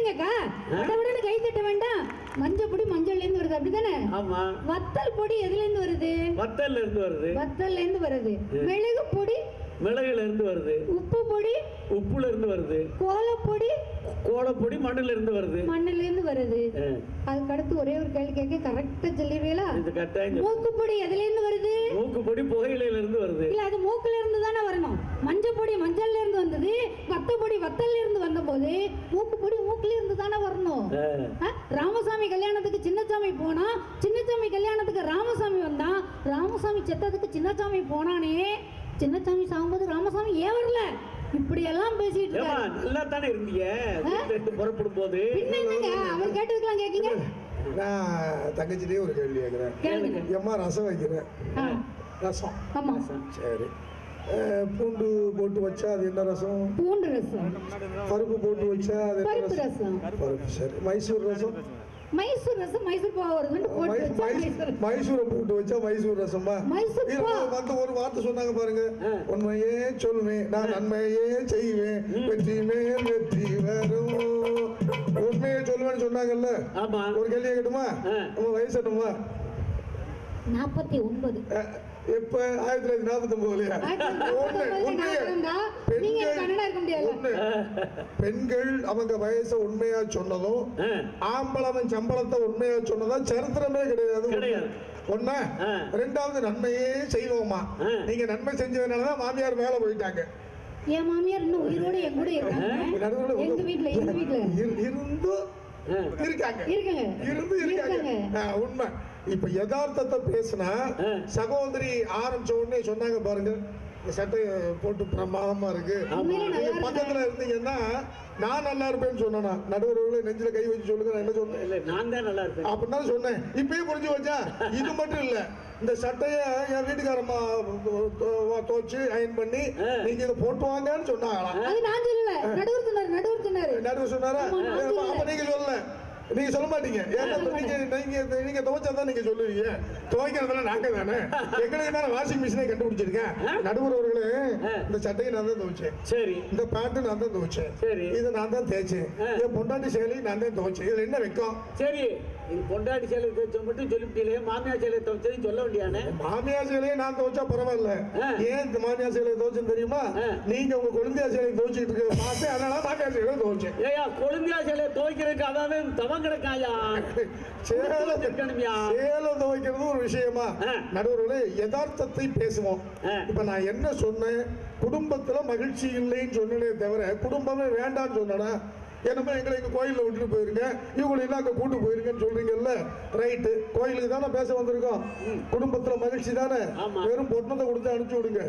கேளுங்கக்கா உடனே கை தட்ட வேண்டாம் மஞ்சள் பொடி மஞ்சள்ல இருந்து வருது அப்படிதானே ஆமா வத்தல் பொடி எதுல இருந்து வருது வத்தல்ல இருந்து வருது வத்தல்ல இருந்து வருது மிளகு பொடி மிளகுல இருந்து வருது உப்பு பொடி உப்புல இருந்து வருது கோலப்பொடி கோலப்பொடி மண்ணுல இருந்து வருது மண்ணுல இருந்து வருது ஆ, அதுக்கு அடுத்து ஒரே ஒரு கேள்வி கேட்க கரெக்டா சொல்லிடுவீங்களா இது கட்டாயம் மூக்கு பொடி எதுல இருந்து வருது மூக்கு பொடி புகையிலையில இருந்து வருது இல்ல அது மூக்குல இருந்து தானே வரணும் மஞ்சள் பொடி மஞ்சள்ல இருந்து வந்தது வத்த பொடி வத்தல்ல இருந்து வந்த போது மூக்கு பொடி மூக்குல இருந்து தானே வரணும் ஆ, ஆ, ராமசாமி கல்யாணத்துக்கு சின்னசாமி போனா சின்னசாமி கல்யாணத்துக்கு ராமசாமி வந்தான் ராமசாமி செத்ததுக்கு சின்னசாமி போனானே சின்னசாமி சாகும்போது ராமசாமி ஏன் வரல இப்படி எல்லாம் பேசிட்டு ஏமா இருக்காரு நல்லா தானே இருந்தீங்க வீட்டுல இருந்து புறப்படும் போது பின்ன என்னங்க அவர் கேட்டதுக்கெல்லாம் கேக்கீங்க நான் தங்கச்சிட்டே ஒரு கேள்வி கேட்குறேன் கேளுங்க எம்மா ரசம் வைக்கிறேன் ஆ, ரசம் ஆமா சரி அஹ், பூண்டு போட்டு வச்சா அது என்ன ரசம் பூண்டு ரசம் பருப்பு போட்டு வச்சா அது என்ன பருப்பு ரசம் ரசம் பருப்பு சரி மைசூர் ரசம் மைசூர் ரசம் மைசூர் பாவம் வருதுன்னு போட்டு மை- வச்சா மைசூர் மைசூர் மைசூரை போட்டு வச்சா மைசூர் ரசமா மைசூர் இது பா. வந்து ஒரு வார்த்தை சொன்னாங்க பாருங்க உண்மையே சொல்வேன் நான் நன்மையே செய்வேன் வெற்றி மேல் வெற்றி வரும் உண்மையே சொல்லுவேன்னு சொன்னாங்கல்ல ஆமா ஒரு கேள்வி கேட்கட்டுமா ஆ. நம்ம வயசு என்னமா நாற்பத்தி ஒன்பது அஹ், எப்ப ஆயிரத்தி தொள்ளாயிரத்தி நாற்பத்தி ஒன்பதுலயா உண்மை உண்மையே நீங்க எனக்கு கன்னடா இருக்க முடியாது உண்மை. பெண்கள் அவங்க வயசை உண்மையா சொன்னதும் ஆ, ஆம்பளவன் சம்பளத்தை உண்மையா சொன்னதா சரித்திரமே கிடையாது கிடையாது. ஒண்ணா ஆ. ரெண்டாவது நன்மையே செய்வோமா ஆ. நீங்க நன்மை செஞ்சதுனாலதான் மாமியார் மேல போயிட்டாங்க என் மாமியார் இன்னும் உயிரோட என் கூட இருக்காங்க நடுவுல எங்க உங்க- வீட்ல எங்க வீட்ல இரு- இருந்து ஆ. இருக்காங்க இருக்குங்க இருந்து இருக்காங்க இருக்காங்க ஆ, உண்மை இப்ப யதார்த்தத்தை பேசினா ஆ. சகோதரி ஆரம்பிச்ச உடனே சொன்னாங்க பாருங்க இந்த சட்டையை போட்டு பிரமாதமா இருக்கு உண்மையிலே நல்லா நீங்க இருக்கு. பக்கத்துல இருந்தீங்கன்னா நான் நல்லா இருப்பேன்னு சொன்னா நடுவர்களே நெஞ்சில கை வச்சு சொல்லுங்க நான் என்ன சொன்னேன் இல்ல நான் தான் நல்லா இருப்பேன் அப்படின்னு தான் சொன்னேன் இப்பயே புரிஞ்சு வச்சா இது மட்டும் இல்ல இந்த சட்டைய என் வீட்டுக்காரம்மா துவச்சு அயன் பண்ணி ஆ. நீங்க இதை போட்டு வாங்கன்னு சொன்னாங்களாம் அது நான் சொல்லல நடுவர் சொன்னாரு நடுவர் சொன்னாரு நடுவு சொன்னாரா ஆமா, நான் அப்ப- சொல்லல. அப்ப நீங்க சொல்லல நீங்க சொல்ல மாட்டீங்க ஏன்னா நீங்க நீங்க நீங்க துவைச்சா தான் நீங்க சொல்லுவீங்க துவைக்கிறதுல நாங்க தானே எங்களுக்கு தானே வாஷிங் மிஷினே கண்டுபிடிச்சிருக்கேன் நடுவர் அவர்களே இந்த சட்டையை நான் தான் துவைச்சேன் சரி இந்த பேண்ட் நான் தான் துவைச்சேன் சரி. இதை நான் தான் தேய்ச்சேன் ஆ. என் பொண்டாட்டி சேலை நான் தான் துவைச்சேன் இதுல என்ன வெக்கம் சரி இது பொண்டாட்டி சேலை துவைச்ச மட்டும் சொல்லிவிட்டீங்களே மாமியார் சேலை துவைச்சதையும் சொல்ல வேண்டியானே மாமியார் சேலையை நான் துவைச்சா பரவாயில்ல ஆ. ஏன் இந்த மாமியார் சேலையை துவைச்சேன்னு தெரியுமா ஆ. நீங்க நீங்க உங்க குழந்தையார் சேலையை துவைச்சிட்டு இருக்க பார்த்து அதனால மாமியார் சேலையை துவைச்சேன் ஏயா கொழுந்தியா சேலை துவைக்கிறதுக்கு அதாவது தவம் கிடக்காயா சேலை இருக்கணும்யா. சேலை துவைக்கிறது ஒரு விஷயமா ஆ. நடுவர்களே யதார்த்தத்தை பேசுவோம் ஆ. இப்ப நான் என்ன சொன்னேன் குடும்பத்துல மகிழ்ச்சி இல்லைன்னு சொன்னனே தவிர குடும்பமே வேண்டாம்னு சொன்னனா என்னமோ எங்களை எங்க கோயில்ல விட்டுட்டு போயிருங்க இவங்களை எல்லாம் அங்க கூட்டு போயிருங்கன்னு சொல்றீங்கல்ல ரைட்டு கோயிலுக்கு தானே பேச வந்திருக்கோம் குடும்பத்துல மகிழ்ச்சி தானே ஆமா. வெறும் பொட்டணத்தை கொடுத்து அனுப்பிச்சு விடுங்க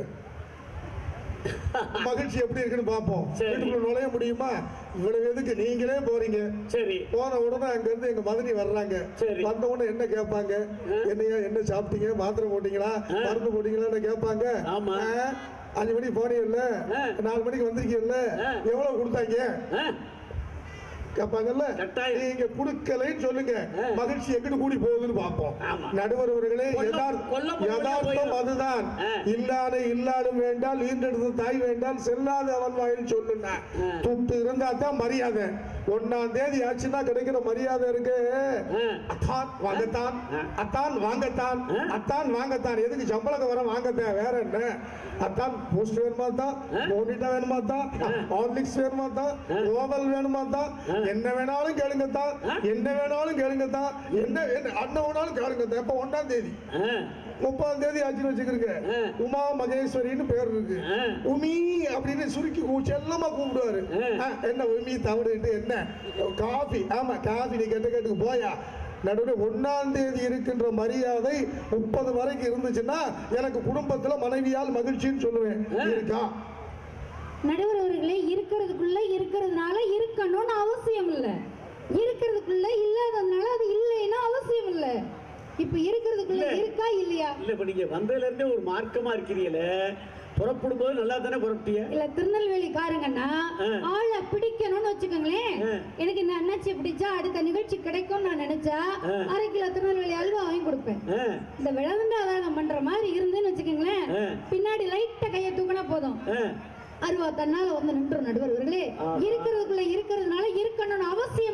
மகிழ்ச்சி எப்படி இருக்குன்னு பார்ப்போம் சரி. வீட்டுக்குள்ள நுழைய முடியுமா இவ்வளவு எதுக்கு நீங்களே போறீங்க சரி போன உடனே அங்க இருந்து எங்க மதனி வர்றாங்க சரி. வந்த உடனே என்ன கேட்பாங்க என்னையா என்ன சாப்பிட்டீங்க மாத்திரை போட்டீங்களா ஆ. மருந்து போட்டீங்களான்னு கேட்பாங்க ஆமா. ஆ, அஞ்சு மணிக்கு போனீங்கல்ல ஆ. நாலு மணிக்கு வந்திருக்கீங்கல்ல ஆ. எவ்வளவு கொடுத்தாங்க ஆ, கேட்பாங்கல்ல கட்டாயம். நீங்க கொடுக்கலைன்னு சொல்லுங்க ஆ. மகிழ்ச்சி எங்கிட்டு கூடி போகுதுன்னு பார்ப்போம் ஆமா. நடுவர் அவர்களே கொல்ல- யதார்த்த- கொல்ல போய் யதார்த்தம் போயிடும். அதுதான் ஆ. இல்லாத இல்லாடும் வேண்டால் ஈன்றெடுத்த தாய் வேண்டால் செல்லாத அவன் வாயில் சொல்லுனா ஆ. துட்டு இருந்தா தான் மரியாதை ஒன்னாம் தேதி ஆச்சுன்னா கிடைக்கிற மரியாதை இருக்கு ஆ. அத்தான் வாங்கத்தான் ஆ. அத்தான் வாங்கத்தான் ஆ. அத்தான் வாங்கத்தான் எதுக்கு சம்பளம் வர வாங்கத்தான் வேற என்ன அத்தான் போஸ்ட் வேணுமா தான் ஆ. போனிட்டா வேணுமா தான் ஹார்லிக்ஸ் வேணுமா தான் ஆ. ஓவல் வேணுமா தான் ஆ. என்ன வேணாலும் கேளுங்க தான் ஆ. என்ன வேணாலும் கேளுங்க தான் என்ன என்ன அண்ணன் வேணாலும் கேளுங்க தான் இப்ப ஒன்னாம் தேதி ஆ, முப்பதாம் தேதி ஆச்சுன்னு வச்சுக்கிறீங்க ஆ. உமா மகேஸ்வரின்னு பேர் இருக்கு ஆ. உமி அப்படின்னு சுருக்கி கூ- செல்லமா கூப்பிடுவாரு ஆ. ஆ, என்ன உமி தவிடுட்டு என்ன காஃபி ஆமா காஃபி நீ கெட்ட கேட்டுக்கு போயா நடுவில் ஒன்னாம் தேதி இருக்கின்ற மரியாதை முப்பது வரைக்கும் இருந்துச்சுன்னா எனக்கு குடும்பத்துல மனைவியால் மகிழ்ச்சின்னு சொல்லுவேன் ஆ. இருக்கா நடுவர் அவர்களே இருக்கிறதுக்குள்ள இருக்கிறதுனால இருக்கணும்னு அவசியம் இல்ல இருக்கிறதுக்குள்ள இல்லாததுனால அது இல்லைன்னா அவசியம் இல்ல இப்ப இருக்கிறதுக்குள்ள இல்ல. இருக்கா இல்லையா இல்ல இப்ப நீங்க வந்ததுல இருந்தே ஒரு மார்க்கமா இருக்கிறீங்களே புறப்படும் போது நல்லா தானே புறப்பட்டிய இல்ல திருநெல்வேலி காரங்கன்னா ஆ. ஆளை பிடிக்கணும்னு வச்சுக்கோங்களேன் ஆ. எனக்கு இந்த அண்ணாச்சி பிடிச்சா அடுத்த நிகழ்ச்சி கிடைக்கும் நான் நினைச்சா ஆ. அரை கிலோ திருநெல்வேலி அல்வா வாங்கி கொடுப்பேன் ஆ, இந்த விளவண்டாதாரம் பண்ற மாதிரி இருந்துன்னு வச்சுக்கோங்களேன் ஆ. பின்னாடி லைட்டா கையை தூக்கினா போதும் ஆ. அருவா தன்னால வந்து நின்று நடுவர்களே ஆஹா. இருக்கிறதுக்குள்ள இருக்கிறதுனால இருக்கணும்னு அவசியம்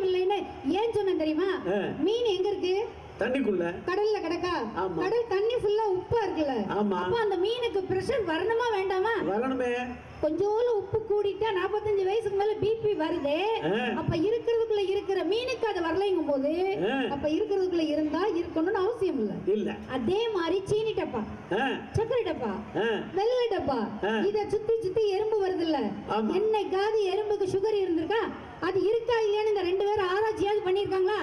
கல்யாணம் தெரியுமா ஆ. மீன் எங்க இருக்கு தண்ணிக்குள்ள கடல்ல கிடக்கா ஆமா. கடல் தண்ணி ஃபுல்லா உப்பா இருக்குல்ல ஆமா. அப்ப அந்த மீனுக்கு பிரஷர் வரணுமா வேண்டாமா வரணுமே கொஞ்சோண்டு உப்பு கூடிட்டா நாற்பத்தஞ்சு வயசுக்கு மேல பிபி வருது ஆ. அப்ப இருக்கிறதுக்குள்ள இருக்கிற மீனுக்கு அது வரலைங்கும் போது ஆ. அப்ப இருக்கிறதுக்குள்ள இருந்தா இருக்கணும்னு அவசியம் இல்ல இல்ல அதே மாதிரி சீனி டப்பா ஆ, சக்கரை டப்பா ஆ, வெள்ளை டப்பா ஆ. இத சுத்தி சுத்தி எறும்பு வருது இல்ல ஆமா. என்னைக்காவது எறும்புக்கு சுகர் இருந்திருக்கா அது இருக்கா இல்லையான்னு இந்த ரெண்டு பேரும் ஆராய்ச்சியாவது பண்ணிருக்காங்களா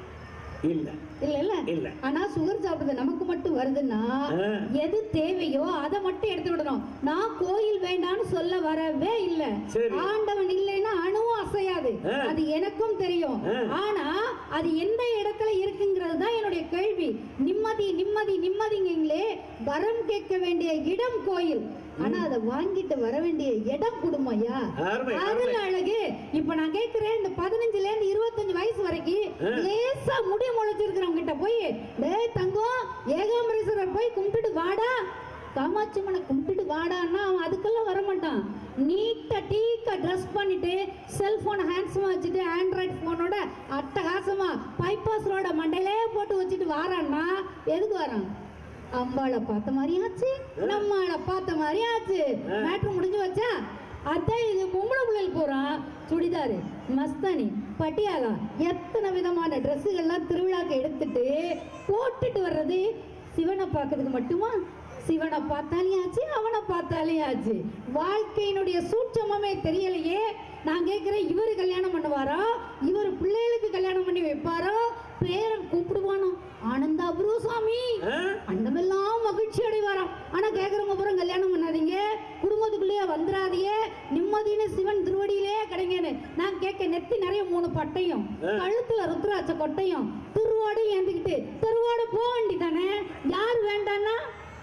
இல்ல இல்ல இல்ல இல்ல. ஆனா சுகர் சாப்பிடுறது நமக்கு மட்டும் வருதுன்னா ஆ. எது தேவையோ அதை மட்டும் எடுத்துக்கிடணும் நான் கோயில் வேண்டாம்னு சொல்ல வரவே இல்ல சரி. ஆண்டவன் இல்லைன்னா அணுவும் அசையாது ஆ. அது எனக்கும் தெரியும் ஆ. ஆனா அது எந்த இடத்துல இருக்குங்கிறது தான் என்னுடைய கேள்வி நிம்மதி நிம்மதி நிம்மதிங்களே வரம் கேட்க வேண்டிய இடம் கோயில் ஆனா அதை வாங்கிட்டு வர வேண்டிய இடம் குடும்பம் ஐயா அருமை, அதுல அருமை. அழகு இப்ப நான் கேக்குறேன் இந்த பதினஞ்சுல இருந்து இருபத்தஞ்சு வயசு வரைக்கும் ஆ. லேசா முடி முளைச்சிருக்கிறவங்க கிட்ட போய் டேய் தங்கம் ஏகாம்பரேஸ்வரர் போய் கும்பிட்டுட்டு வாடா காமாட்சி அம்மனை கும்பிட்டுட்டு வாடான்னா அவன் அதுக்கெல்லாம் வர மாட்டான் நீட்டா டீக்கா ட்ரெஸ் பண்ணிட்டு செல்போனை ஹேண்ட்ஸமா வச்சுட்டு ஆண்ட்ராய்டு போனோட அட்டகாசமா பைபாஸ் ரோட மண்டையிலே போட்டு வச்சுட்டு வாரான்னா எதுக்கு வரான் அம்பாளை பார்த்த மாதிரி ஆச்சு நம்மாளை பார்த்த மாதிரி ஆச்சு மேட்ரு முடிஞ்சு வச்சா அதான் இது பொம்பளை பிள்ளைகள் போறான் சுடிதாரு மஸ்தானி பட்டியாலா எத்தனை விதமான ட்ரெஸ்ஸுகள்லாம் திருவிழாக்கு எடுத்துட்டு போட்டுட்டு வர்றது சிவனை பார்க்கறதுக்கு மட்டுமா சிவனை பார்த்தாலே ஆச்சு அவனை பார்த்தாலே ஆச்சு வாழ்க்கையினுடைய சூட்சமமே தெரியலையே நான் கேட்கிறேன் இவரு கல்யாணம் பண்ணுவாரா இவர் பிள்ளைகளுக்கு கல்யாணம் பண்ணி வைப்பாரா பேரன் கூப்பிடுவானோ ஆனந்தா குருசாமி ஆ? அண்டமெல்லாம் மகிழ்ச்சி அடைவாராம் ஆனா கேக்குறவங்க பூரா கல்யாணம் பண்ணாதீங்க குடும்பத்துக்குள்ளேயே வந்துடாதீங்க நிம்மதின்னு சிவன் திருவடியிலே கிடைங்கன்னு நான் கேட்க நெத்தி நிறைய மூணு பட்டையும் கழுத்துல ருத்ராட்ச கொட்டையும் திருவாடையும் ஏந்திக்கிட்டு திருவாடை போக வேண்டிதானே யார் வேண்டான்னா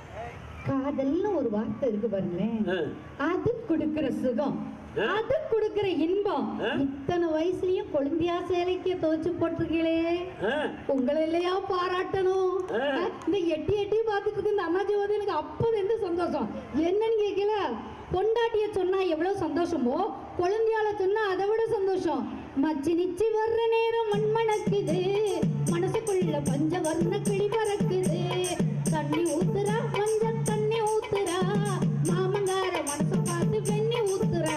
காதல்னு ஒரு வார்த்தை இருக்கு பாருங்களேன் ஆ. அது கொடுக்கிற சுகம் ஆ? அது கொடுக்கிற இன்பம் ஆ? இத்தனை வயசுலயும் கொழுந்தியா சேலைக்கு துவச்சு போட்டிருக்கீங்களே ஆ, உங்களை இல்லையா பாராட்டணும் ஆ. அஹ், இந்த எட்டி எட்டி பார்த்துட்டு இருக்க இந்த அண்ணாச்சி வந்து எனக்கு அப்போது எந்த சந்தோஷம் என்னன்னு கேட்கல பொண்டாட்டிய சொன்னா எவ்வளவு சந்தோஷமோ குழந்தையால சொன்னா அதை விட சந்தோஷம் மச்சி நிச்சி வர்ற நேரம் மண் மணக்குது மனசுக்குள்ள பஞ்ச வர்ண கிளி பறக்குது தண்ணி ஊத்துறா மஞ்ச தண்ணி ஊத்துறா மாமங்கார மனசு பார்த்து வெண்ணி ஊத்துறா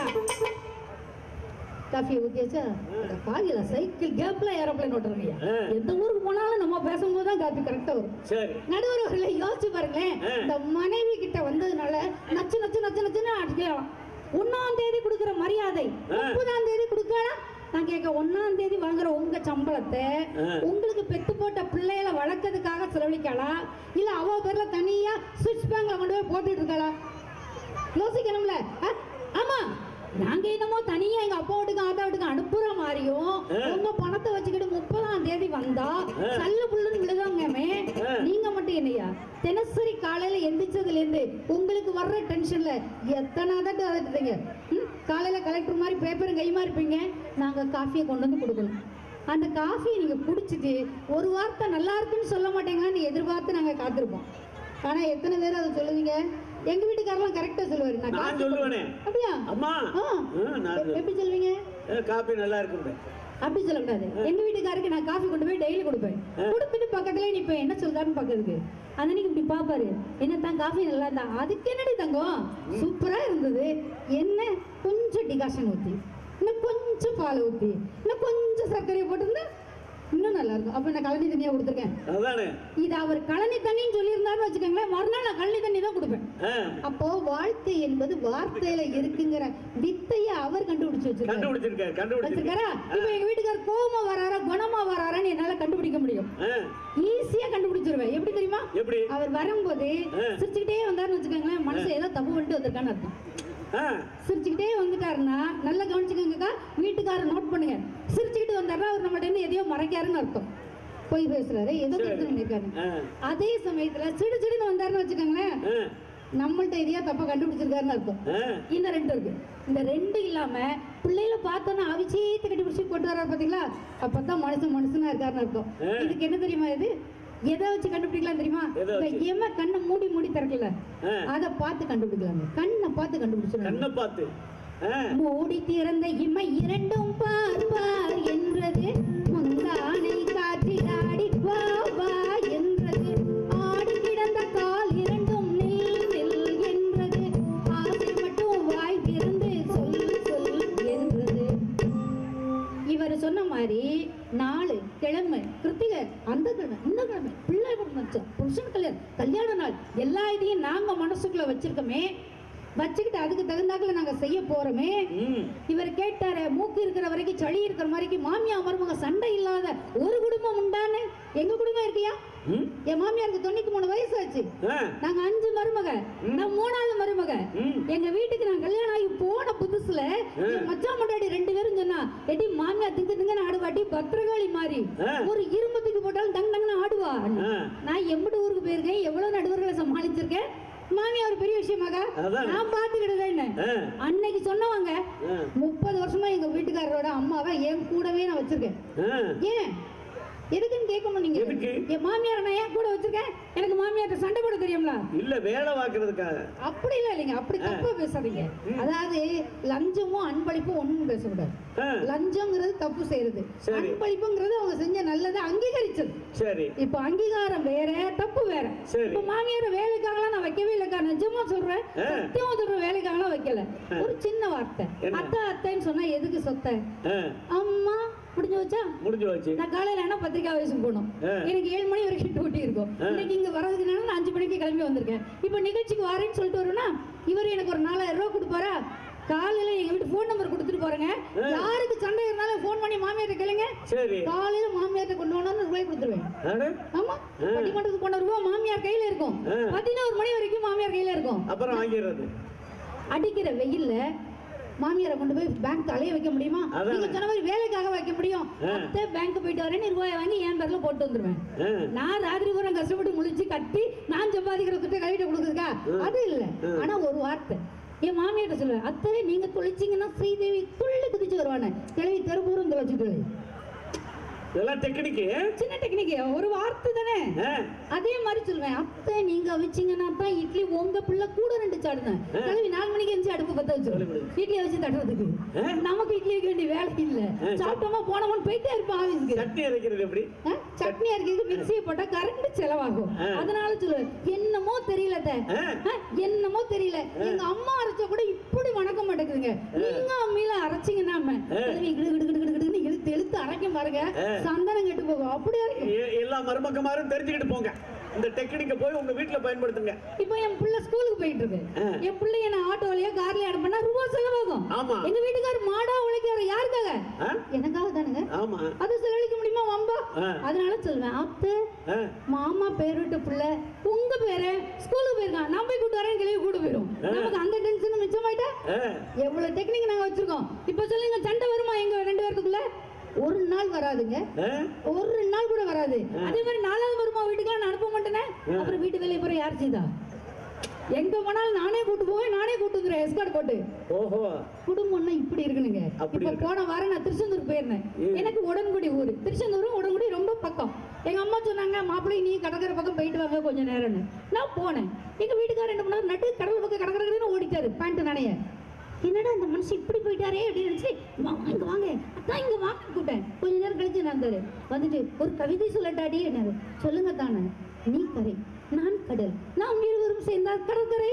காஃபி ஊத்தியாச்சா அட பாவில சைக்கிள் கேப்ல ஏரோப்ளேன் ஓட்டுறீங்க ஆ. எந்த ஊருக்கு போனாலும் நம்ம பேசும்போது தான் காப்பி கரெக்டா வரும் சரி நடுவர்களை யோசிச்சு பாருங்களேன் ஆ. இந்த மனைவி கிட்ட வந்ததுனால நச்சு நச்சு நச்சு நச்சுன்னு அடிக்கலாம் ஒன்னாம் தேதி கொடுக்கிற மரியாதை ஆ. முப்பதாம் தேதி கொடுக்கலாம் நான் கேட்க ஒன்னாம் தேதி வாங்குற உங்க சம்பளத்தை ஆ. உங்களுக்கு பெத்து போட்ட பிள்ளைகளை வளர்க்கறதுக்காக செலவழிக்கலாம் இல்ல அவ பேர்ல தனியா சுவிட்ச் பேங்க்ல கொண்டு போய் போட்டுட்டு இருக்காளா யோசிக்கணும்ல ஆ? ஆமா நாங்க என்னமோ தனியா எங்க அப்பா வீட்டுக்கு ஆத்தா வீட்டுக்கு அனுப்புற மாதிரியும் ஆ. உங்க பணத்தை வச்சுக்கிட்டு முப்பதாம் தேதி வந்தா ஆ. சல்லு புல்லுன்னு விழுதாங்கமே ஆ. நீங்க மட்டும் என்னையா தினசரி காலையில எந்திரிச்சதுல இருந்து உங்களுக்கு வர்ற டென்ஷன்ல எத்தனை தட்டு அழைச்சிட்டீங்க ம்? காலையில கலெக்டர் மாதிரி பேப்பரும் கையுமா இருப்பீங்க நாங்க காஃபியை கொண்டு வந்து கொடுக்கணும் அந்த காஃபியை நீங்க குடிச்சிட்டு ஒரு வார்த்தை நல்லா இருக்குன்னு சொல்ல மாட்டேங்கன்னு எதிர்பார்த்து நாங்க காத்திருப்போம் ஆனா எத்தனை பேர் அதை சொல்லுவீங்க எங்க வீட்டுக்காரெல்லாம் கரெக்டா சொல்லுவாரு நான் நான் காஃபி சொல்லுவேனே அப்படியா அம்மா ஆ. ஆ, நான் எ- எப்படி சொல்லுவீங்க ஏ, காப்பி நல்லா இருக்கும் அப்படி சொல்லக்கூடாது எங்க வீட்டுக்காருக்கு நான் காஃபி கொண்டு போய் டெய்லி கொடுப்பேன் கொடுத்துட்டு பக்கத்துல நிப்பேன் என்ன சொல்றாருன்னு பக்கத்துக்கு அந்த அன்னைக்கு இப்படி பாப்பாரு என்ன தான் காஃபி நல்லா இருந்தா அதுக்கு என்னடி தங்கம் சூப்பரா இருந்தது என்ன கொஞ்சம் டிகாஷன் ஊத்தி இன்னும் கொஞ்சம் பால் ஊத்தி இன்னும் கொஞ்சம் சர்க்கரையை போட்டிருந்தா இன்னும் நல்லா இருக்கும் அப்ப நான் கழனி தண்ணியா கொடுத்துருக்கேன் அதானே இது அவர் கழனி தண்ணின்னு சொல்லியிருந்தாருன்னு வச்சுக்கோங்களேன் மறுநாள் நான் கழனி தண்ணி தான் கொடுப்பேன் ஆ, அப்போ வாழ்க்கை என்பது வார்த்தையில இருக்குங்கிற வித்தையை அவர் கண்டுபிடிச்சு வச்சிருக்காரு கண்டுபிடிச்சிருக்காரு கண்டுபிடிச்சிருக்காரு வச்சிருக்காரா இப்ப எங்க வீட்டுக்கார் கோவமா வராரா குணமா வராரான்னு என்னால கண்டுபிடிக்க முடியும் ஆ, ஈஸியா கண்டுபிடிச்சிருவேன் எப்படி தெரியுமா எப்படி அவர் வரும்போது ஆ. சிரிச்சுக்கிட்டே வந்தாருன்னு வச்சுக்கோங்களேன் மனசு ஏதோ தப்பு பண்ணிட்டு வந்திருக்கான்னு அர்த்தம் ஆ, சிரிச்சுக்கிட்டே வந்துட்டாருன்னா நல்லா கவனிச்சுக்கோங்கக்கா வீட்டுக்காரர் நோட் பண்ணுங்க சிரிச்சுக்கிட்டு வந்தாருன்னா அவர் நம்மகிட்ட இருந்து எதையோ மறைக்காருன்னு அர்த்தம் பொய் பேசுறாரு ஏதோ சரி. திருத்தம் பண்ணிருக்காரு ஆ, அதே சமயத்துல சிடு சிடுன்னு வந்தாருன்னு வச்சுக்கோங்களேன் ஆ, நம்மள்ட்ட எதையா தப்பா கண்டுபிடிச்சிருக்காருன்னு அர்த்தம் ஆ, இந்த ரெண்டு இருக்கு இந்த ரெண்டு இல்லாம பிள்ளைகளை பார்த்தோன்னா அவிச்சீத்து கட்டி பிடிச்சி கொண்டு வர்றாரு பாத்தீங்களா அப்பதான் மனுஷன் மனுஷனா இருக்காருன்னு அர்த்தம் ஆ. இதுக்கு என்ன தெரியுமா இது எதை வச்சு கண்டுபிடிக்கலாம் தெரியுமா எதை இந்த வச்சு? எம கண்ணை மூடி மூடி திறக்கல ஆ. அதை பார்த்து கண்டுபிடிக்கலாங்க கண்ணை பார்த்து கண்டுபிடிச்சிடலாம் கண்ணை பார்த்து ஆ, மூடி திறந்த இமை இரண்டும் பார் பார் என்றது முந்தானை சொன்ன மாதிரி நாலு கிழமை கிருத்திகை அந்த கிழமை இந்த கிழமை பிள்ளை பிறந்துச்சு புருஷன் கல்யாணம் கல்யாண நாள் எல்லா இதையும் நாங்க மனசுக்குள்ள வச்சிருக்கோமே வச்சுக்கிட்டு அதுக்கு தகுந்தாக்குல நாங்க செய்ய போறோமே ம் இவர் கேட்டாரு மூக்கு இருக்கிற வரைக்கும் சளி இருக்கிற வரைக்கும் மாமியா மருமக சண்டை இல்லாத ஒரு குடும்பம் உண்டான்னு எங்க குடும்பம் இருக்கியா ம் என் மாமியாருக்கு தொண்ணூத்தி மூணு வயசு ஆச்சு ஆ நாங்க அஞ்சு மருமக நான் மூணாவது மருமக ம். எங்க வீட்டுக்கு நான் கல்யாணம் ஆகி போன புதுசுல என் மச்சான் முன்னாடி ரெண்டு பேரும் சொன்னா எடி மாமியா திங்கு திங்குன்னு ஆடுவாட்டி பத்திரகாளி மாதிரி ஆ. ஒரு இரும்பு தூக்கி போட்டாலும் டங் டங்னு ஆடுவா ஆ. நான் எம்பிட்டு ஊருக்கு போயிருக்கேன் எவ்வளவு நடுவர்களை சமாளிச்சிருக்கேன் மாமியா ஒரு பெரிய விஷயமாக்கா அதான். நான் பாத்துக்கிட்டதேன்னு ஆ அன்னைக்கு சொன்னவங்க ஆ. முப்பது வருஷமா எங்க வீட்டுக்காரரோட அம்மாவை என் கூடவே நான் வச்சிருக்கேன் ஆ ஏன் எதுக்குன்னு கேட்கணும் நீங்க எதுக்கு? என் மாமியார் நான் ஏன் கூட வச்சிருக்கேன் எனக்கு மாமியார்ட்ட சண்டை போட தெரியும்ல இல்ல வேலை பார்க்கறதுக்காக அப்படி இல்ல இல்லைங்க அப்படி தப்பா பேசாதீங்க அதாவது லஞ்சமும் அன்பளிப்பும் ஒண்ணும் பேசக்கூடாது ஆ, லஞ்சம்ங்கிறது தப்பு செய்யறது சரி. அன்பளிப்புங்கிறது அவங்க செஞ்ச நல்லதை அங்கீகரிச்சது சரி இப்ப அங்கீகாரம் வேற தப்பு வேற சரி. இப்ப மாமியார் வேலைக்காகலாம் நான் வைக்கவே இல்லக்கா நிஜமா சொல்றேன் ஆ. சத்தியமா சொல்றேன் வேலைக்காகலாம் வைக்கல ஒரு சின்ன வார்த்தை என்ன? அத்தை அத்தைன்னு சொன்னா எதுக்கு சொத்த ஆ, அம்மா முடிஞ்சு வச்சா முடிஞ்சு வச்சு நான் காலையில என்ன பத்திரிக்கை ஆஃபீஸுக்கு போகணும் ஆ. எனக்கு ஏழு மணி வரைக்கும் டியூட்டி இருக்கும் ஆ. இன்னைக்கு இங்க வரதுக்குனால நான் அஞ்சு மணிக்கு கிளம்பி வந்திருக்கேன் இப்போ நிகழ்ச்சிக்கு வரேன்னு சொல்லிட்டு வருவேன்னா இவர் எனக்கு ஒரு நாலாயிரம் ரூபாய் கொடுப்பாரா காலையில எங்க வீட்டு ஃபோன் நம்பர் கொடுத்துட்டு போறேங்க ஆ. யாருக்கு சண்டை இருந்தாலும் ஃபோன் பண்ணி மாமியார்ட்ட கேளுங்க சரி காலையில மாமியார்ட்ட கொண்டு போனோம்னு ரூபாய் கொடுத்துருவேன் அட, ஆமா ஆ. பட்டிமன்றத்துக்கு போன ரூபாய் மாமியார் கையில இருக்கும் ஆ. பதினோரு மணி வரைக்கும் மாமியார் கையில இருக்கும் அப்புறம் வாங்கிடுறது அடிக்கிற வெயில்ல மாமியாரை கொண்டு போய் பேங்க் அலைய வைக்க முடியுமா அதானே. நீங்க சொன்ன மாதிரி வேலைக்காக வைக்க முடியும் ஆ. அத்தை பேங்க் போயிட்டு வரேன்னு ரூபாய் வாங்கி என் பேர்ல போட்டு வந்துருவேன் ஆ, நான் ராத்திரி பூரா கஷ்டப்பட்டு முழிச்சு கட்டி நான் சம்பாதிக்கிற துட்டை கழுவிட்டு கொடுக்குறதுக்கா அது இல்ல ஆனா ஒரு வார்த்தை என் மாமியார்ட்ட சொல்லுவேன் அத்தை நீங்க தொலைச்சிங்கன்னா ஸ்ரீதேவி துள்ளி குதிச்சு வருவானே கிளவி தெருபூரம் தொலைச்சிட்டு இதெல்லாம் டெக்னிக்கு சின்ன டெக்னிக் ஒரு வார்த்தை தானே ஆ, அதே மாதிரி சொல்லுவேன் அத்தை நீங்க வச்சீங்கன்னா தான் இட்லி உங்க பிள்ளை கூட ரெண்டு சாடுனேன் கிளம்பி நாலு மணிக்கு எந்திரிச்சு அடுப்பு பத்த வச்சிருவேன் இட்லியை வச்சு தட்டுறதுக்கு ஆ. நமக்கு இட்லி வைக்க வேண்டிய வேலை இல்ல ஆ. சாப்பிட்டோமா போனோம்னு போயிட்டே இருப்போம் ஆபீஸ்க்கு சட்னி அரைக்கிறது எப்படி ஆ, சட்னி அரைக்கிறதுக்கு மிக்சியை போட்டா கரண்ட் செலவாகும் ஆ. அதனால சொல்லுவேன் என்னமோ தெரியல அத்தை. ஆ. ஆ, என்னமோ தெரியல எங்க அம்மா அரைச்சா கூட இப்படி வணக்க மாட்டேங்குதுங்க நீங்க அம்மியில அரைச்சிங்கன்னா அம்மா, கிளவி கிடு கிடு கிடு கிடு கிடுன்னு இழுத்து இழுத்து அரைக்கும் பாருங்க ஆ. சந்தனம் கெட்டு போகும் அப்படியே இருக்கும் எ- எல்லா மருமக்கமாரும் தெரிஞ்சுக்கிட்டு போங்க இந்த டெக்னிக்கை போய் உங்க வீட்டுல பயன்படுத்துங்க இப்போ என் புள்ள ஸ்கூலுக்கு போயிட்டு இருக்கு ஆ. என் பிள்ளைய நான் ஆட்டோலயோ கார்லயோ அனுப்பினா ரூபா செலவாகும் ஆமா. எங்க வீட்டுக்காரர் மாடா உழைக்காரு யாருக்காக ஆ? எனக்காக தானுங்க ஆமா அது செலவழிக்க முடியுமா வம்பா ஆ. அதனால சொல்லுவேன் அத்தை ஆ, மாமா பேர் விட்ட பிள்ளை உங்க பேரு ஸ்கூலுக்கு போயிருக்கான் நான் போய் கூட்டு வரேன் கிளவி கூட்டு போயிரும் நமக்கு அந்த டென்ஷன் மிச்சமாயிட்டா ஆ, எவ்வளவு டெக்னிக் நாங்க வச்சிருக்கோம் இப்ப சொல்லுங்க சண்டை வருமா எங்க ரெண்டு பேருக்குள்ள ஒரு நாள் வராதுங்க ஆ, ஒரு நாள் கூட வராது அதே மாதிரி நாலாவது வருமா வீட்டுக்கு நான் அனுப்ப மாட்டேனே அப்புறம் வீட்டு வேலையை போற யார் செய்தா எங்க போனாலும் நானே கூட்டு போவேன் நானே கூட்டு வந்துடுறேன் எஸ்கார்ட் போட்டு ஓஹோ குடும்பம்னா இப்படி இருக்குனுங்க அப்படி இப்ப இருக்கு. போன வாரம் நான் திருச்செந்தூர் போயிருந்தேன் எனக்கு உடன்குடி ஊர் திருச்செந்தூரும் உடன்குடி ரொம்ப பக்கம் எங்க அம்மா சொன்னாங்க மாப்பிள்ளை நீ கடற்கரை பக்கம் போயிட்டு வாங்க கொஞ்ச நேரம்னு நான் போனேன் எங்க வீட்டுக்காரர் என்ன பண்ணாரு நட்டு கடல் பக்கம் கடற்கரைன்னு ஓடிட்டாரு பேண்ட் நனைய என்னடா இந்த மனுஷன் இப்படி போயிட்டாரே அப்படின்னு நினைச்சு வாங்க இங்க வாங்க அதான் இங்க வாங்க கூப்பிட்டேன் கொஞ்ச நேரம் கழிச்சு நான் வந்தாரு வந்துட்டு ஒரு கவிதை சொல்லட்டாடி என்னாரு சொல்லுங்க தானே நீ கரை நான் கடல் நாம் இருவரும் சேர்ந்தால் கடற்கரை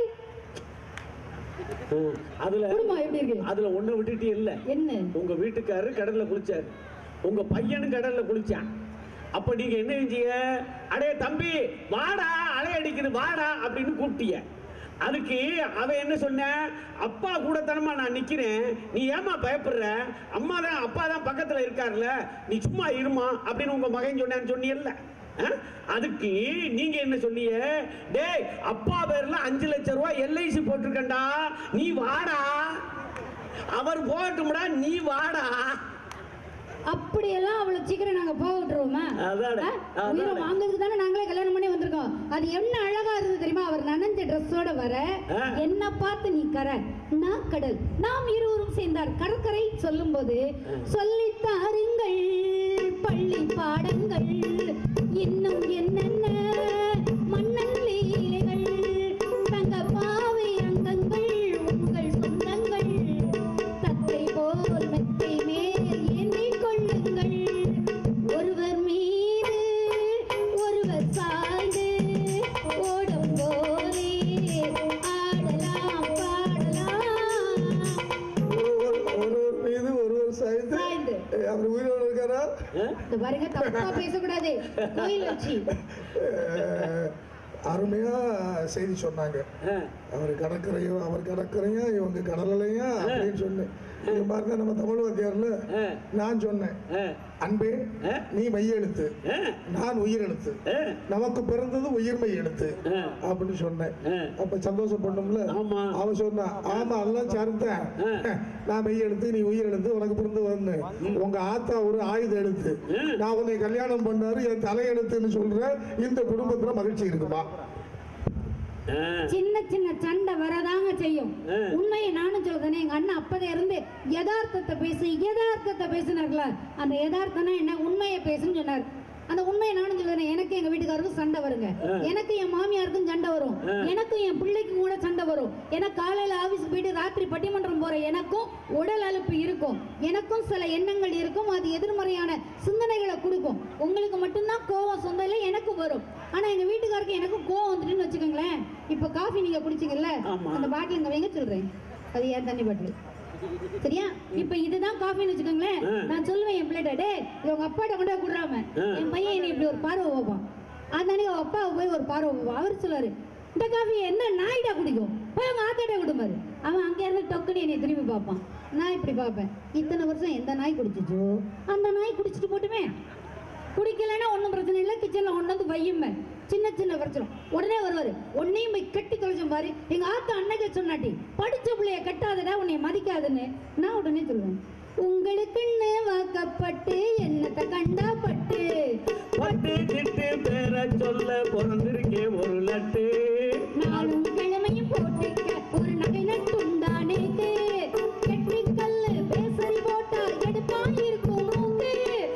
ஆ, அதுல குடும்பம் எப்படி இருக்கு அதுல ஒண்ணு விட்டுட்டு இல்ல என்ன உங்க வீட்டுக்காரரு கடல்ல குளிச்சாரு உங்க பையனும் கடல்ல குளிச்சான் அப்ப நீங்க என்ன செஞ்சீங்க அடே தம்பி வாடா அலை அடிக்குது வாடா அப்படின்னு கூப்பிட்டீங்க அதுக்கு அவன் என்ன சொன்ன அப்பா கூடத்தனமா நான் நிக்கிறேன் நீ ஏமா பயப்படுற அம்மா தான் அப்பா தான் பக்கத்துல இருக்காருல்ல நீ சும்மா இருமா அப்படின்னு உங்க மகன் சொன்னான்னு சொன்னீல்ல ஆ? அதுக்கு நீங்க என்ன சொன்னீங்க டேய் அப்பா பேர்ல அஞ்சு லட்சம் ரூபாய் எல்ஐசி போட்டிருக்கண்டா நீ வாடா அவர் போகட்டும்டா நீ வாடா அப்படியெல்லாம் அவ்வளவு சீக்கிரம் நாங்க போக விட்டுருவோமா அதானே, ஆ? உயிரை அதானே. வாங்குறதுக்கு தானே நாங்களே கல்யாணம் பண்ணி வந்திருக்கோம் அது என்ன அழகா இருந்தது தெரியுமா அவர் நனைஞ்ச ட்ரெஸ்ஸோட வர ஆ. என்ன பார்த்து நீ கரை நான் கடல் நாம் இருவரும் சேர்ந்தார் கடற்கரை சொல்லும்போது சொல்லித் தாருங்கள் பள்ளி பாடங்கள் இன்னும் என்னென்ன மன்னன் லீலைகள் தங்க பாவை அங்கங்கள் உங்கள் சொந்தங்கள் தத்தை போல் மெத்தை மேல் ஏந்திக் கொள்ளுங்கள் ஒருவர் மீது ஒருவர் சாய்ந்து ஓடும் போதே ஆடலாம் பாடலாம் ஒருவர் ஒருவர் மீது ஒருவர் சாய்ந்து சாய்ந்து அவர் உயிரோடு இருக்காரா ஆ? இந்த பாருங்க தப்பா பேசக்கூடாது கோயில் வச்சு அஹ், அருமையா செய்தி சொன்னாங்க ஆ. அவர் கடற்கரையும் அவர் கடற்கரையும் இவங்க கடலையும் அப்படின்னு சொன்னேன் இது மாதிரி தான் நம்ம தமிழ் வாத்தியார்ல ஆ. நான் சொன்னேன் ஆ. அன்பே ஆ. நீ மையெழுத்து ஆ. நான் உயிரெழுத்து ஆ. நமக்கு பிறந்தது உயிர்மை எழுத்து ஆ. அப்படின்னு சொன்னேன் ஆ. அப்ப சந்தோஷப்படணும்ல ஆமா. அவன் சொன்னா ஆமா எல்லாம் சரிதான் ஆ. நான் மெய் எழுத்து நீ உயிர் எழுத்து உனக்கு பிறந்து வந்து உங்க ஆத்தா ஒரு ஆயுத எழுத்து ஆ. நான் உன்னை கல்யாணம் பண்ணாரு என் தலையெழுத்துன்னு சொல்றேன் இந்த குடும்பத்துல மகிழ்ச்சி இருக்குமா ஆ. சின்ன சின்ன சண்டை வரதாங்க செய்யும் ஆ. உண்மையை நானும் சொல்றேன் எங்க அண்ணன் அப்பதே இருந்து யதார்த்தத்தை பேசு யதார்த்தத்தை பேசினார்ல அந்த யதார்த்தம்னா என்ன உண்மையை பேசுன்னு சொன்னார் அந்த உண்மையை நானும் சொல்றேன் எனக்கு எங்க வீட்டுக்காருக்கும் சண்டை வருங்க எனக்கு என் மாமியாருக்கும் சண்டை வரும் எனக்கும் என் பிள்ளைக்கும் கூட சண்டை வரும் எனக்கு காலையில ஆபீஸ் போயிட்டு ராத்திரி பட்டிமன்றம் போற எனக்கும் உடல் அலுப்பு இருக்கும் எனக்கும் சில எண்ணங்கள் இருக்கும் அது எதிர்மறையான சிந்தனைகளை கொடுக்கும் உங்களுக்கு மட்டும்தான் கோவம் சொந்தம் இல்லை எனக்கு வரும் ஆனா எங்க வீட்டுக்காருக்கு எனக்கும் கோவம் வந்துட்டுன்னு வச்சுக்கோங்களேன் இப்ப காஃபி நீங்க குடிச்சீங்கல்ல ஆமா. அந்த பாட்டில் இங்க வைங்க சொல்றேன் அது ஏன் தண்ணி பாட்டில் சரியா இப்ப இதுதான் காஃபின்னு வச்சுக்கோங்களேன் ஆ. நான் சொல்லுவேன் என் பிள்ளைகிட்ட டே இது உங்க அப்பாட்ட கொண்டு போய் குடுறாம ஆ. என் பையன் என்னை இப்படி ஒரு பார்வை வைப்பான் அதனாலே அவன் அப்பா போய் ஒரு பார்வை வைப்பான் அவர் சொல்லுவாரு இந்த காஃபி என்ன நாய்டா குடிக்கும் போய் உங்க ஆத்தாட்ட கொடுப்பாரு அவன் அங்க இருந்து டொக்குன்னு என்னை திரும்பி பார்ப்பான் நான் இப்படி பார்ப்பேன் இத்தனை வருஷம் எந்த நாய் குடிச்சிச்சோ அந்த நாய் குடிச்சிட்டு போட்டுமே குடிக்கலைன்னா ஒன்றும் பிரச்சனை இல்லை கிச்சனில் கொண்டு வந்து வையுமே சின்ன சின்ன பிரச்சனை உடனே வருவாரு உன்னையும் போய் கட்டி தொலைச்சோம் பாரு எங்க ஆத்தா அன்னைக்கு சொன்னாட்டி படிச்ச பிள்ளைய கட்டாதடா உன்னை மதிக்காதுன்னு நான் உடனே சொல்லுவேன் உங்களுக்குன்னு வாக்கப்பட்டு என்னத்தை கண்டா பட்டு பட்டு திட்டு பேர சொல்ல பிறந்திருக்கே ஒரு லட்டு நாளும் கிழமையும் போட்டுக்க ஒரு நகை நட்டுண்டானேக்கு கெட்டி கல்லு பேசரி போட்டா எடுப்பான் இருக்கும் மூக்கு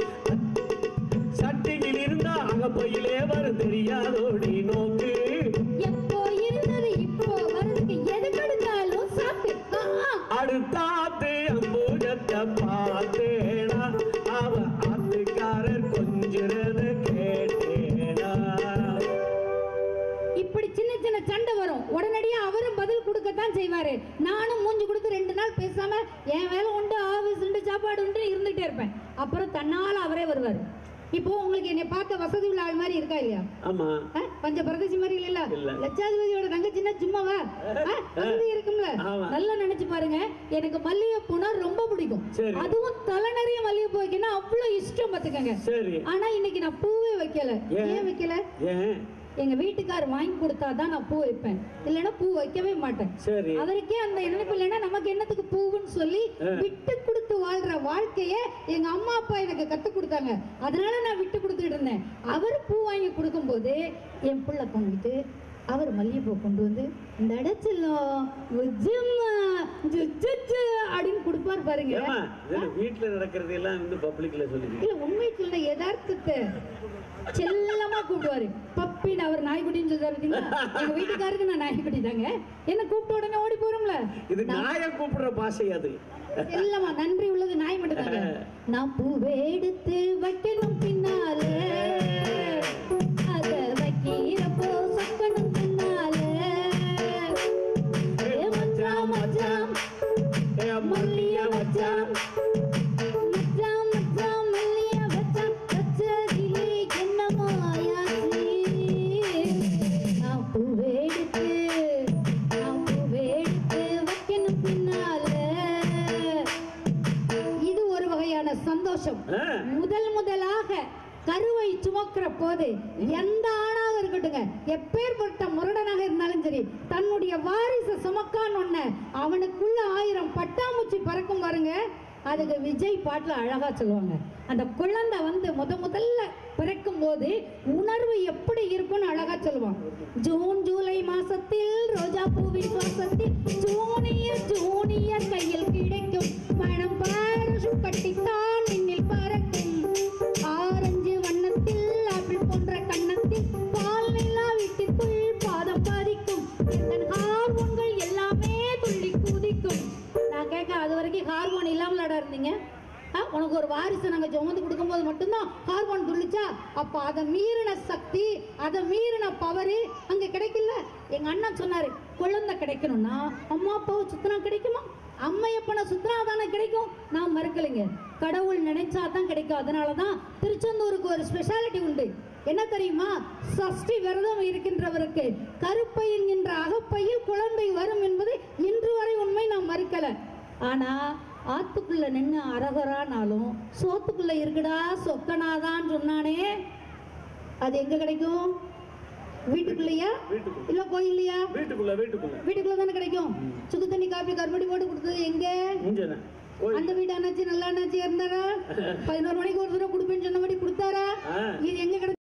சட்டியில் இருந்தா அகப்பையிலே வரும் தெரியாதோடி நோக்கு எப்போ இருந்தது இப்போ வருதுக்கு எது கெடுத்தாலும் சாக்கு ஆ, ஆ. அடுத்தாத்து அம்பூஜத்தை பார்த்தேனா அவ ஆத்துக்காரர் கொஞ்சிறத கேட்டேனா இப்படி சின்ன சின்ன சண்டை வரும் உடனடியா அவரும் பதில் கொடுக்கத்தான் செய்வாரு நானும் மூஞ்சி கொடுத்து ரெண்டு நாள் பேசாம என் வேலை உண்டு ஆபீஸ் உண்டு சாப்பாடு உண்டு இருந்துகிட்டே இருப்பேன் அப்புறம் தன்னால அவரே வருவாரு இப்போ உங்களுக்கு என்னை பார்க்க வசதி உள்ள ஆள் மாதிரி இருக்கா இல்லையா ஆமா ஆ? பஞ்ச பிரதேசி மாதிரி இல்ல இல்ல. லட்சாதிபதியோட தங்கச்சின்னா சும்மாவா ஆ? வசதி இருக்கும்ல ஆமா. நல்லா நினைச்சு பாருங்க எனக்கு மல்லிகைப்பூனா ரொம்ப பிடிக்கும் சரி. அதுவும் தலை நிறைய மல்லிகைப்பூ வைக்கணும் அவ்வளவு இஷ்டம் பாத்துக்கங்க சரி ஆனா இன்னைக்கு நான் பூவே வைக்கல ஏன்? ஏன் வைக்கல ஏன் எங்க வீட்டுக்கார் வாங்கி கொடுத்தாதான் நான் பூ வைப்பேன் இல்லைன்னா பூ வைக்கவே மாட்டேன் சரி அவருக்கே அந்த நினைப்பு இல்லைன்னா நமக்கு என்னத்துக்கு பூவுன்னு சொல்லி விட்டு கொடுத்து வாழ்ற வாழ்க்கைய எங்க அம்மா அப்பா எனக்கு கத்து கொடுத்தாங்க அதனால நான் விட்டு கொடுத்துட்டு இருந்தேன் அவர் பூ வாங்கி கொடுக்கும்போது என் பிள்ளை கொண்டுட்டு அவர் மல்லிகைப்பூ கொண்டு வந்து இந்த இடச்செல்லாம் அப்படின்னு கொடுப்பார் பாருங்க ஏமா இதெல்லாம் வீட்டுல நடக்கிறது எல்லாம் வந்து பப்ளிக்ல சொல்லுங்க இல்ல உண்மை சொல்ல யதார்த்தத்தை செல்லமா கூப்பிடுவாரு பப்பின்னு அவர் நாய்க்குட்டின்னு சொல்றாரு பாத்தீங்களா? எங்க வீட்டுக்காருக்கு நான் நாய்க்குட்டி தாங்க என்ன கூப்பிட்ட உடனே ஓடி போறோம்ல இது நாயை கூப்பிடுற பாஷை அது செல்லமா நன்றி உள்ளது நாய் மட்டும் தாங்க நான் பூவை எடுத்து வைக்கணும் பின்னாலே அத வைக்கிறப்போ சொக்கணும் பின்னாலே ஏ மச்சான் மச்சான் ஏ மல்லிய மச்சான் மச்சான் மச்சான் மல்லிய வச்சான் வச்சதிலே என்னமோ ஆயாச்சு நான் பூவை எடுத்து நான் பூவை எடுத்து வைக்கணும் பின்னாலே இது ஒரு வகையான சந்தோஷம் ஆ, முதல் முதலாக கருவை சுமக்கிற போது எந்த ஆணாக இருக்கட்டுங்க எப்பேற்பட்ட முரடனாக இருந்தாலும் சரி தன்னுடைய வாரிசை சுமக்கான்னு ஒண்ணு அவனுக்குள்ள ஆயிரம் பட்டாம்பூச்சி பறக்கும் பாருங்க அதுக்கு விஜய் பாட்டுல அழகா சொல்லுவாங்க அந்த குழந்தை வந்து முத முதல்ல பிறக்கும் போது உணர்வு எப்படி இருக்கும்னு அழகா சொல்லுவான் ஜூன் ஜூலை மாசத்தில் ரோஜா பூவின் சுவாசத்தில் ஜூனியர் ஜூனியர் கையில் கிடைக்கும் மனம் பாரசும் கட்டித்தான் மின்னில் பறக்கும் ஆரஞ்சு வண்ணத்தில் ஆப்பிள் போன்ற கன்னத்தில் பால் நிலா வீட்டிற்குள் பாதம் பாதிக்கும் என் ஹார்மோன்கள் எல்லாமே துள்ளி குதிக்கும் நான் கேட்க அது வரைக்கும் ஹார்மோன் இல்லாமலடா இருந்தீங்க ஆ, உனக்கு ஒரு வாரிசு நாங்க சுமந்து கொடுக்கும்போது மட்டும்தான் ஹார்மோன் துள்ளிச்சா அப்ப அதை மீறின சக்தி அதை மீறின பவரு அங்க கிடைக்கல எங்க அண்ணன் சொன்னாரு குழந்தை கிடைக்கணும்னா அம்மா அப்பாவை சுத்தினா கிடைக்குமா அம்மையப்பனை சுத்தினா தானே கிடைக்கும் நான் மறுக்கலைங்க கடவுள் நினைச்சா தான் கிடைக்கும் அதனால தான் திருச்செந்தூருக்கு ஒரு ஸ்பெஷாலிட்டி உண்டு என்ன தெரியுமா சஷ்டி விரதம் இருக்கின்றவருக்கு கருப்பை என்கின்ற அகப்பையில் குழந்தை வரும் என்பது இன்று வரை உண்மை நான் மறுக்கல ஆனா ஆத்துக்குள்ள நின்று அரகரானாலும் சோத்துக்குள்ள இருக்குடா சொக்கனாதான் சொன்னானே அது எங்க கிடைக்கும் வீட்டுக்குள்ளயா வீட்டுக்குள்ள. இல்ல கோயில்லையா வீட்டுக்குள்ள வீட்டுக்குள்ள வீட்டுக்குள்ள தானே கிடைக்கும் சுக்கு தண்ணி காப்பி கருப்படி போட்டு கொடுத்தது எங்க இங்கதான் கோயில் அந்த வீடு அண்ணாச்சி நல்லா அண்ணாச்சி இருந்தாரா பதினோரு மணிக்கு ஒரு தடவை கொடுப்பேன்னு சொன்னபடி கொடுத்தாரா ஆ. இது எங்க கிடைக்கும்